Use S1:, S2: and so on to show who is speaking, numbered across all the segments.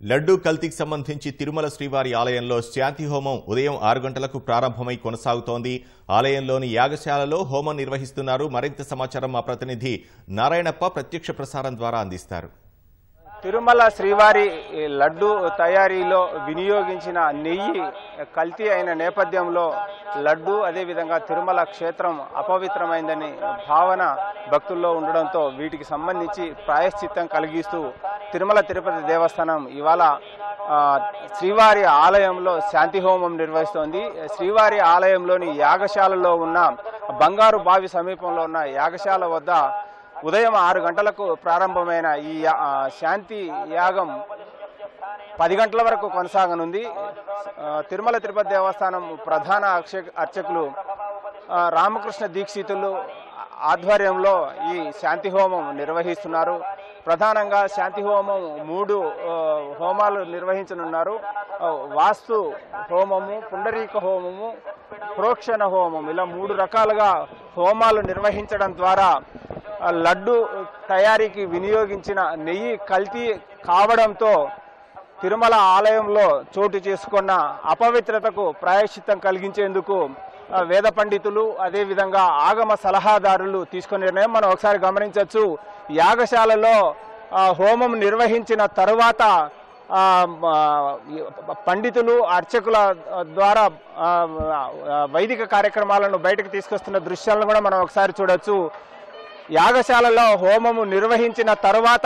S1: లడ్డూ కల్తీకి సంబంధించి తిరుమల శ్రీవారి ఆలయంలో శాంతి హోమం ఉదయం ఆరు గంటలకు ప్రారంభమై కొనసాగుతోంది ఆలయంలోని యాగశాలలో హోమం నిర్వహిస్తున్నారు మరింత సమాచారం మా ప్రతినిధి నారాయణప్ప ప్రత్యక్ష ప్రసారం ద్వారా అందిస్తారు
S2: తిరుమల శ్రీవారి లడ్డు తయారీలో వినియోగించిన నెయ్యి కల్తీ అయిన నేపథ్యంలో లడ్డు అదేవిధంగా తిరుమల క్షేత్రం అపవిత్రమైందని భావన భక్తుల్లో ఉండడంతో వీటికి సంబంధించి ప్రాయశ్చిత్తం కలిగిస్తూ తిరుమల తిరుపతి దేవస్థానం ఇవాళ ఆ, శ్రీవారి ఆలయంలో శాంతి హోమం నిర్వహిస్తోంది శ్రీవారి ఆలయంలోని యాగశాలలో ఉన్న బంగారు బావి సమీపంలో ఉన్న యాగశాల వద్ద ఉదయం ఆరు గంటలకు ప్రారంభమైన ఈ యా- ఆ, శాంతి యాగం పది గంటల వరకు కొనసాగనుంది ఆ, తిరుమల తిరుపతి దేవస్థానం ప్రధాన అర్చ అర్చకులు ఆ, రామకృష్ణ దీక్షితులు ఆధ్వర్యంలో ఈ శాంతి హోమం నిర్వహిస్తున్నారు ప్రధానంగా శాంతి హోమం మూడు ఆ, హోమాలు నిర్వహించనున్నారు ఆ, వాస్తు హోమము పుండరీక హోమము ప్రోక్షణ హోమం ఇలా మూడు రకాలుగా హోమాలు నిర్వహించడం ద్వారా ఆ, లడ్డు తయారీకి వినియోగించిన నెయ్యి కల్తీ కావడంతో తిరుమల ఆలయంలో చోటు చేసుకున్న అపవిత్రతకు ప్రాయశ్చిత్తం కలిగించేందుకు ఆ, వేద పండితులు అదేవిధంగా ఆగమ సలహాదారులు తీసుకున్న నిర్ణయం మనం ఒకసారి గమనించవచ్చు యాగశాలలో ఆ, హోమం నిర్వహించిన తరువాత ఆ, ఆ, పండితులు అర్చకుల ద్వారా ఆ, ఆ, వైదిక కార్యక్రమాలను బయటకు తీసుకొస్తున్న దృశ్యాలను కూడా మనం ఒకసారి చూడొచ్చు యాగశాలలో హోమము నిర్వహించిన తరువాత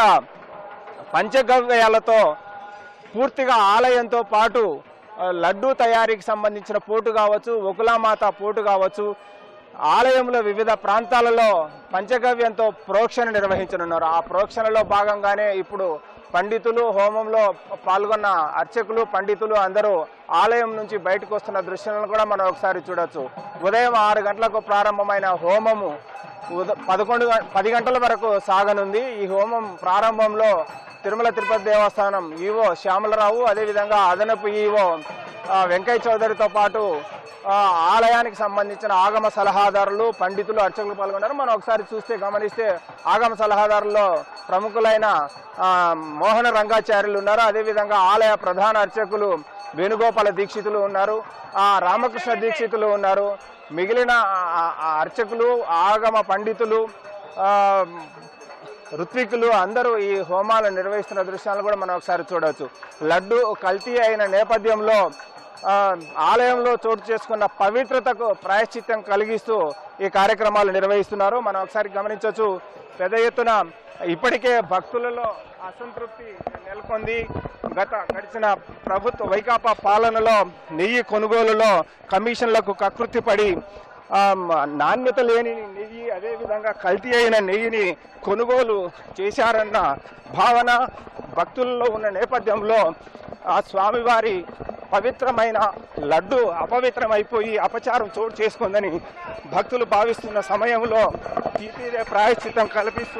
S2: పంచగవ్యాలతో పూర్తిగా ఆలయంతో పాటు ఆ, లడ్డూ తయారీకి సంబంధించిన పోటు కావచ్చు ఒకలామాత పోటు కావచ్చు ఆలయంలో వివిధ ప్రాంతాలలో పంచగవ్యంతో ప్రోక్షణ నిర్వహించనున్నారు ఆ ప్రోక్షణలో భాగంగానే ఇప్పుడు పండితులు హోమంలో పాల్గొన్న అర్చకులు పండితులు అందరూ ఆలయం నుంచి బయటకు వస్తున్న దృశ్యాలను కూడా మనం ఒకసారి చూడొచ్చు ఉదయం ఆరు గంటలకు ప్రారంభమైన హోమము ఉద పదకొండు గ- పది గంటల వరకు సాగనుంది ఈ హోమం ప్రారంభంలో తిరుమల తిరుపతి దేవస్థానం ఈవో శ్యామలరావు అదేవిధంగా అదనపు ఈవో ఆ, వెంకయ్య చౌదరితో పాటు ఆ, ఆలయానికి సంబంధించిన ఆగమ సలహాదారులు పండితులు అర్చకులు పాల్గొన్నారు మనం ఒకసారి చూస్తే గమనిస్తే ఆగమ సలహాదారుల్లో ప్రముఖులైన ఆ, మోహన రంగాచార్యులు ఉన్నారు అదేవిధంగా ఆలయ ప్రధాన అర్చకులు వేణుగోపాల దీక్షితులు ఉన్నారు ఆ రామకృష్ణ దీక్షితులు ఉన్నారు మిగిలిన ఆ- ఆ అర్చకులు ఆగమ పండితులు ఆ, ఋత్వికులు అందరూ ఈ హోమాలు నిర్వహిస్తున్న దృశ్యాలను కూడా మనం ఒకసారి చూడవచ్చు లడ్డు కల్తీ అయిన నేపథ్యంలో ఆ, ఆలయంలో చోటు చేసుకున్న పవిత్రతకు ప్రాయశ్చిత్తం కలిగిస్తూ ఈ కార్యక్రమాలు నిర్వహిస్తున్నారు మనం ఒకసారి గమనించవచ్చు పెద్ద ఎత్తున ఇప్పటికే భక్తులలో అసంతృప్తి నెలకొంది గత గడిచిన ప్రభుత్వ వైకాపా పాలనలో నెయ్యి కొనుగోలులో కమిషన్లకు కకృతి పడి ఆ, మ- నాణ్యత లేని నెయ్యి అదేవిధంగా కల్తీ అయిన నెయ్యిని కొనుగోలు చేశారన్న భావన భక్తుల్లో ఉన్న నేపథ్యంలో ఆ స్వామివారి పవిత్రమైన లడ్డు అపవిత్రమైపోయి అపచారం చోటు చేసుకుందని భక్తులు భావిస్తున్న సమయంలో తీరే ప్రాయశ్చిత్తం కల్పిస్తూ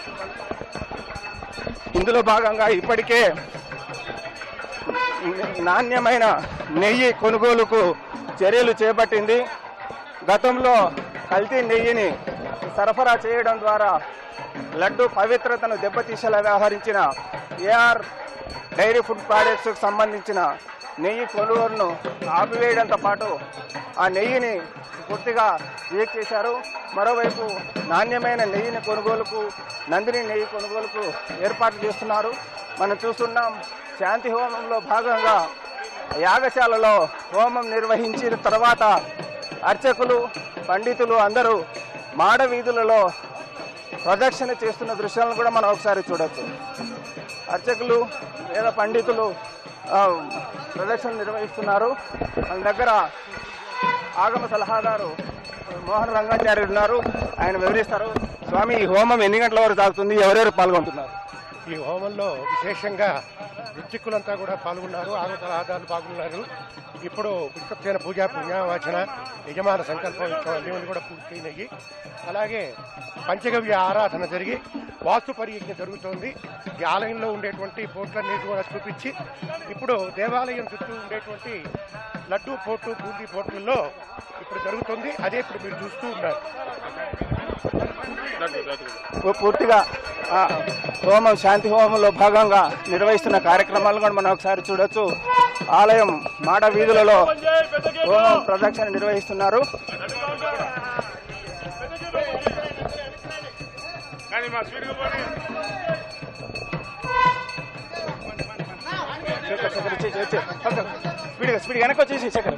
S2: ఇందులో భాగంగా ఇప్పటికే నాణ్యమైన నెయ్యి కొనుగోలుకు చర్యలు చేపట్టింది గతంలో కల్తీ నెయ్యిని సరఫరా చేయడం ద్వారా లడ్డు పవిత్రతను దెబ్బతీసేలా వ్యవహరించిన ఏఆర్ డైరీ ఫుడ్ ప్రోడక్ట్స్కి సంబంధించిన నెయ్యి కొనుగోలును ఆపివేయడంతో పాటు ఆ నెయ్యిని పూర్తిగా రిజెక్ట్ చేశారు మరోవైపు నాణ్యమైన నెయ్యిని కొనుగోలుకు నందిని నెయ్యి కొనుగోలుకు ఏర్పాటు చేస్తున్నారు మనం చూస్తున్నాం శాంతి హోమంలో భాగంగా యాగశాలలో హోమం నిర్వహించిన తర్వాత అర్చకులు పండితులు అందరూ మాడ వీధులలో ప్రదక్షిణ చేస్తున్న దృశ్యాలను కూడా మనం ఒకసారి చూడొచ్చు అర్చకులు వేద పండితులు ఆ, ప్రదక్షిణ నిర్వహిస్తున్నారు మన దగ్గర ఆగమ సలహాదారు మోహన్ రంగాచార్యులు ఉన్నారు ఆయన వివరిస్తారు స్వామి ఈ హోమం ఎన్ని గంటల వరకు సాగుతుంది ఎవరెవరు పాల్గొంటున్నారు
S3: ఈ హోమంలో విశేషంగా రుచికులంతా కూడా పాల్గొన్నారు ఆగతల ఆధారాలు పాల్గొన్నారు ఇప్పుడు పుష్పసేన పూజా పుణ్యావాచన యజమాన సంకల్పం ఇవన్నీ కూడా పూర్తయినాయి అలాగే పంచగవ్య ఆరాధన జరిగి వాస్తు పర్యజ్ఞ జరుగుతోంది ఈ ఆలయంలో ఉండేటువంటి పోట్లన్నిటి కూడా చూపించి ఇప్పుడు దేవాలయం చుట్టూ ఉండేటువంటి లడ్డు పోటు బూందీ పోట్లలో ఇప్పుడు జరుగుతుంది అదే ఇప్పుడు మీరు చూస్తూ ఉన్నారు
S2: పూ- పూర్తిగా ఆ, హోమం శాంతి హోమంలో భాగంగా నిర్వహిస్తున్న కార్యక్రమాలు కూడా మనం ఒకసారి చూడొచ్చు ఆలయం మాడ వీధులలో హోమం ప్రదక్షిణ నిర్వహిస్తున్నారు శేఖర్, శేఖర్, ఇచ్చేయ్, ఇచ్చేయ్. పక్కకు. స్పీడ్గా స్పీడ్గా వెనక్కి వచ్చేసి శేఖర్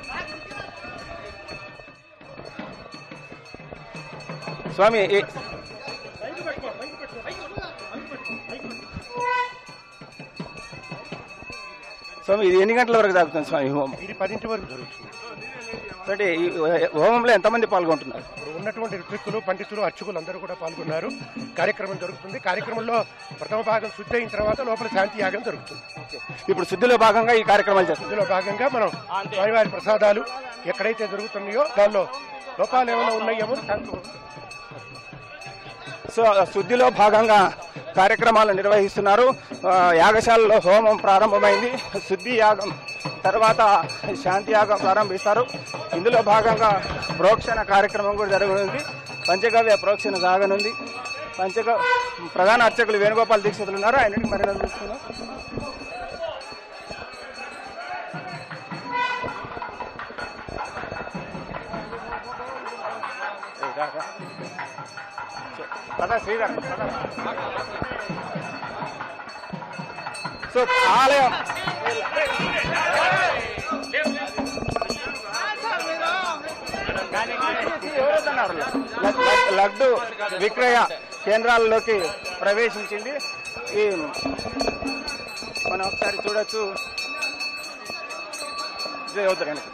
S2: స్వామి ఏ- స్వామి ఇది ఎన్ని గంటల వరకు జరుగుతుంది స్వామి ఈ హోమం
S3: ఇది పదింటి వరకు జరుగుతుంది
S2: అంటే ఈ హోమంలో ఎంతమంది పాల్గొంటున్నారు
S3: ఇప్పుడు ఉన్నటువంటి ఋత్విక్కులు పండితులు అర్చకులు అందరూ కూడా పాల్గొన్నారు కార్యక్రమం జరుగుతుంది కార్యక్రమంలో ప్రథమ భాగం శుద్ధి అయిన తర్వాత లోపల శాంతి యాగం జరుగుతుంది
S2: ఇప్పుడు శుద్ధిలో భాగంగా ఈ కార్యక్రమాలు చేస్తారు
S3: ఇందులో భాగంగా మనం స్వామివారి ప్రసాదాలు ఎక్కడైతే దొరుకుతున్నాయో దానిలో లోపాలు ఏమైనా ఉన్నాయేమో దాంట్లో
S2: సో శుద్ధిలో భాగంగా కార్యక్రమాలు నిర్వహిస్తున్నారు ఆ, యాగశాలలో హోమం ప్రారంభమైంది శుద్ధి యాగం తర్వాత శాంతి యాగం ప్రారంభిస్తారు ఇందులో భాగంగా ప్రోక్షణ కార్యక్రమం కూడా జరగనుంది పంచగవ్య ప్రోక్షణ సాగనుంది పంచగ ప్రధాన అర్చకులు వేణుగోపాల్ దీక్షితులు ఉన్నారు ఆయనకి మరిన్ని తీసుకున్నాం ఏ, రా, రా. పద శ్రీధర్ పద. సో ఆలయం ఎవరొద్దన్నారు? లడ్- లడ్- లడ్డు విక్రయ కేంద్రాల్లోకి ప్రవేశించింది ఈ మనం ఒకసారి చూడొచ్చు జై అవుతారు వెనక్కి.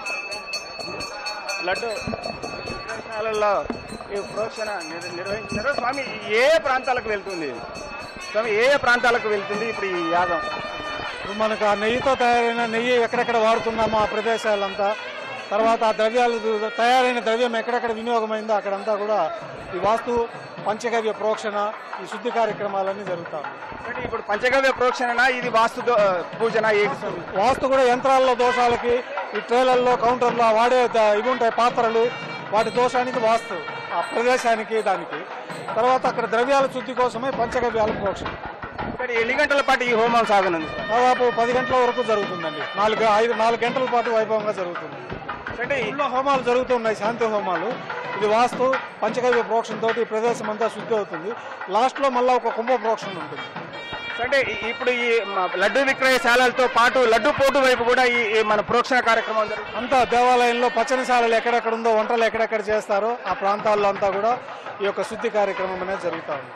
S2: లడ్డు విక్రయశాలల్లో ఈ ప్రోక్షణ నిర్- నిర్వహించారు స్వామి ఏ ఏ ప్రాంతాలకు వెళ్తుంది ఇది? స్వామి ఏ ఏ ప్రాంతాలకు వెళ్తుంది ఇప్పుడు ఈ యాగం
S4: ఇప్పుడు మనకు ఆ నెయ్యితో తయారైన నెయ్యి ఎక్కడెక్కడ వాడుతున్నామో ఆ ప్రదేశాలంతా తర్వాత ఆ ద్రవ్యాలు తయారైన ద్రవ్యం ఎక్కడెక్కడ వినియోగమైందో అక్కడంతా కూడా ఈ వాస్తు పంచగవ్య ప్రోక్షణ ఈ శుద్ధి కార్యక్రమాలన్నీ జరుగుతాయి
S2: అంటే ఇప్పుడు పంచగవ్య ప్రోక్షణ ఇది వాస్తు దో- పూజన ఏది స్వామి
S4: వాస్తు కూడా యంత్రాల్లో దోషాలకి ఈ ట్రేలర్లో కౌంటర్లో వాడే ద- ఇవి ఉంటాయి పాత్రలు వాటి దోషానికి వాస్తు ఆ ప్రదేశానికి దానికి తర్వాత అక్కడ ద్రవ్యాల శుద్ధి కోసమే పంచగవ్యాల ప్రోక్షణ
S2: ఇక్కడ ఎన్ని గంటల పాటు ఈ హోమం సాగనుంది
S4: దాదాపు పది గంటల వరకు జరుగుతుందండి నాలుగు ఐదు నాలుగు గంటల పాటు వైభవంగా జరుగుతుంది
S2: అంటే ఈ-
S4: ఎన్నో హోమాలు జరుగుతున్నాయి శాంతి హోమాలు ఇది వాస్తు పంచగవ్య ప్రోక్షణ తోటి ఈ ప్రదేశం అంతా శుద్ధి అవుతుంది లాస్ట్ లో మళ్ళీ ఒక కుంభ ప్రోక్షణ ఉంటుంది
S2: అంటే ఈ- ఇప్పుడు ఈ మ- లడ్డు విక్రయశాలలతో పాటు లడ్డు పోటు వైపు కూడా ఈ ఈ మన ప్రోక్షణ కార్యక్రమం జరుగుతుంది
S4: అంతా దేవాలయంలో పచ్చనిశాలలు ఎక్కడెక్కడ ఉందో వంటలు ఎక్కడెక్కడ చేస్తారో ఆ ప్రాంతాల్లో అంతా కూడా ఈ యొక్క శుద్ధి కార్యక్రమం అనేది జరుగుతూ ఉంది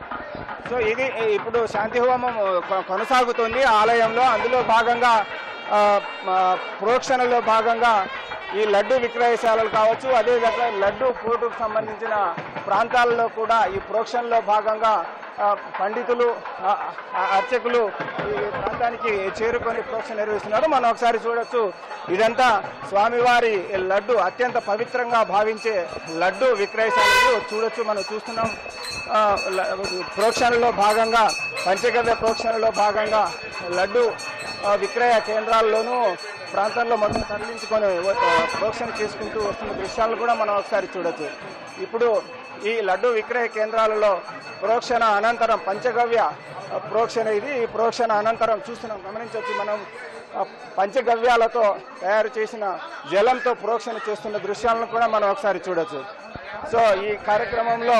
S2: సో ఇది ఇప్పుడు శాంతి హోమం కొ- కొనసాగుతుంది ఆలయంలో అందులో భాగంగా ఆ, ఆ, ప్రోక్షణలో భాగంగా ఈ లడ్డు విక్రయశాలలు కావచ్చు అదేవిధంగా లడ్డు పోటుకు సంబంధించిన ప్రాంతాలలో కూడా ఈ ప్రోక్షణలో భాగంగా ఆ, పండితులు ఆ, ఆ, అర్చకులు ఈ ప్రాంతానికి చేరుకొని ప్రోక్షణ నిర్వహిస్తున్నారు మనం ఒకసారి చూడొచ్చు ఇదంతా స్వామివారి లడ్డు అత్యంత పవిత్రంగా భావించే లడ్డు విక్రయశాలలు చూడొచ్చు మనం చూస్తున్నాం ఆ, ల- ప్రోక్షణలో భాగంగా పంచగవ్య ప్రోక్షణలో భాగంగా లడ్డు ఆ, విక్రయ కేంద్రాల్లోనూ ప్రాంతాల్లో మొత్తం తరలించుకొని ఆ, ప్రోక్షణ చేసుకుంటూ వస్తున్న దృశ్యాలను కూడా మనం ఒకసారి చూడొచ్చు ఇప్పుడు ఈ లడ్డు విక్రయ కేంద్రాలలో ప్రోక్షణ అనంతరం పంచగవ్య ఆ, ప్రోక్షణ ఇది ఈ ప్రోక్షణ అనంతరం చూస్తున్నాం గమనించవచ్చు మనం ఆ, పంచగవ్యాలతో తయారు చేసిన జలంతో ప్రోక్షణ చేస్తున్న దృశ్యాలను కూడా మనం ఒకసారి చూడొచ్చు సో ఈ కార్యక్రమంలో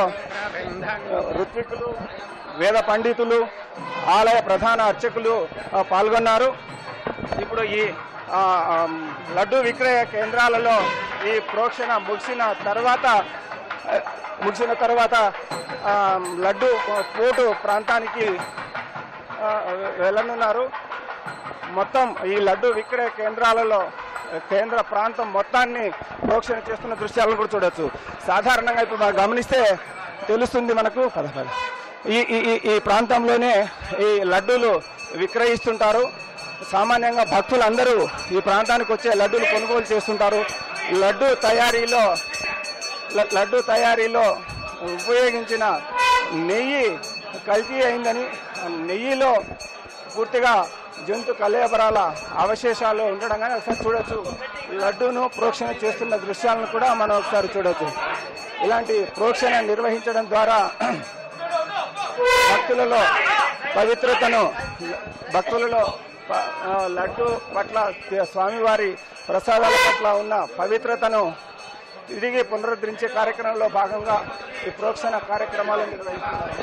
S2: ఆ, ఋత్వికులు వేద పండితులు ఆలయ ప్రధాన అర్చకులు ఆ, పాల్గొన్నారు ఇప్పుడు ఈ ఆ, ఆ, లడ్డు విక్రయ కేంద్రాలలో ఈ ప్రోక్షణ ముగిసిన తర్వాత ఆ, ముగిసిన తర్వాత ఆ, లడ్డు పోటు ప్రాంతానికి ఆ, వెళ్ళనున్నారు మొత్తం ఈ లడ్డు విక్రయ కేంద్రాలలో కేంద్ర ప్రాంతం మొత్తాన్ని ప్రోక్షణ చేస్తున్న దృశ్యాలను కూడా చూడొచ్చు సాధారణంగా ఇప్పుడు మనం గమనిస్తే తెలుస్తుంది మనకు పద పద. ఈ ఈ ఈ- ఈ ప్రాంతంలోనే ఈ లడ్డూలు విక్రయిస్తుంటారు సామాన్యంగా భక్తులందరూ ఈ ప్రాంతానికి వచ్చే లడ్డూలు కొనుగోలు చేస్తుంటారు లడ్డు తయారీలో ల- లడ్డు తయారీలో ఉపయోగించిన నెయ్యి కల్తీ అయిందని ఆ నెయ్యిలో పూర్తిగా జంతు కలేబరాల అవశేషాలు ఉండడం కానీ ఒకసారి చూడొచ్చు లడ్డూను ప్రోక్షణ చేస్తున్న దృశ్యాలను కూడా మనం ఒకసారి చూడొచ్చు ఇలాంటి ప్రోక్షణ నిర్వహించడం ద్వారా భక్తులలో పవిత్రతను భక్తులలో ప- ఆ, లడ్డు పట్ల స్వామివారి ప్రసాదాల పట్ల ఉన్న పవిత్రతను తిరిగి పునరుద్ధరించే కార్యక్రమంలో భాగంగా ఈ ప్రోక్షణ కార్యక్రమాలు నిర్వహిస్తున్నారు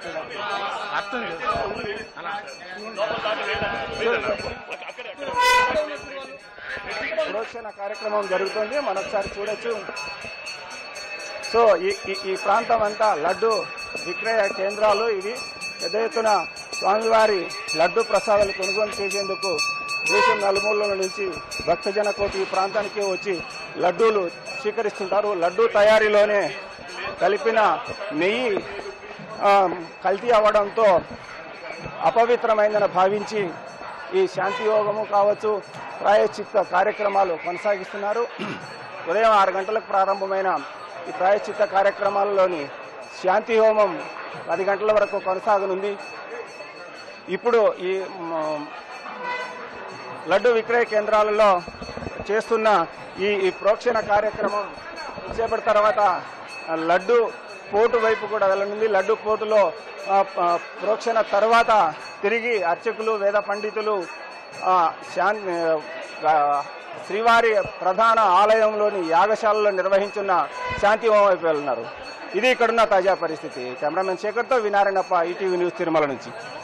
S2: ప్రోక్షణ కార్యక్రమం జరుగుతుంది మనొకసారి చూడొచ్చు సో ఈ ఈ- ఈ ప్రాంతం అంతా లడ్డు విక్రయ కేంద్రాలు ఇవి పెద్ద ఎత్తున స్వామివారి లడ్డు ప్రసాదాలు కొనుగోలు చేసేందుకు దేశం నలుమూలల నుంచి భక్తజన కోటి ఈ ప్రాంతానికి వచ్చి లడ్డూలు స్వీకరిస్తుంటారు లడ్డు తయారీలోనే కలిపిన నెయ్యి ఆ, కల్తీ అవ్వడంతో అపవిత్రమైందని భావించి ఈ శాంతి యోగము కావచ్చు ప్రాయశ్చిత్త కార్యక్రమాలు కొనసాగిస్తున్నారు ఉదయం ఆరు గంటలకు ప్రారంభమైన ఈ ప్రాయశ్చిత్త కార్యక్రమాలలోని శాంతి హోమం పది గంటల వరకు కొనసాగనుంది ఇప్పుడు ఈ మ, లడ్డు విక్రయ కేంద్రాలలో చేస్తున్న ఈ ఈ ప్రోక్షణ కార్యక్రమం సేపటి తర్వాత ఆ, లడ్డు పోటు వైపు కూడా వెళ్ళనుంది లడ్డు పోటులో ఆ, ఆ, ప్రోక్షణ తర్వాత తిరిగి అర్చకులు వేద పండితులు ఆ, శాన్ ఆ, శ్రీవారి ప్రధాన ఆలయంలోని యాగశాలలో నిర్వహించున్న శాంతి హోమం వైపు వెళ్తున్నారు ఇది ఇక్కడున్న తాజా పరిస్థితి కెమెరామెన్ శేఖర్తో వినారాయణప్ప ఈటీవీ న్యూస్ తిరుమల నుంచి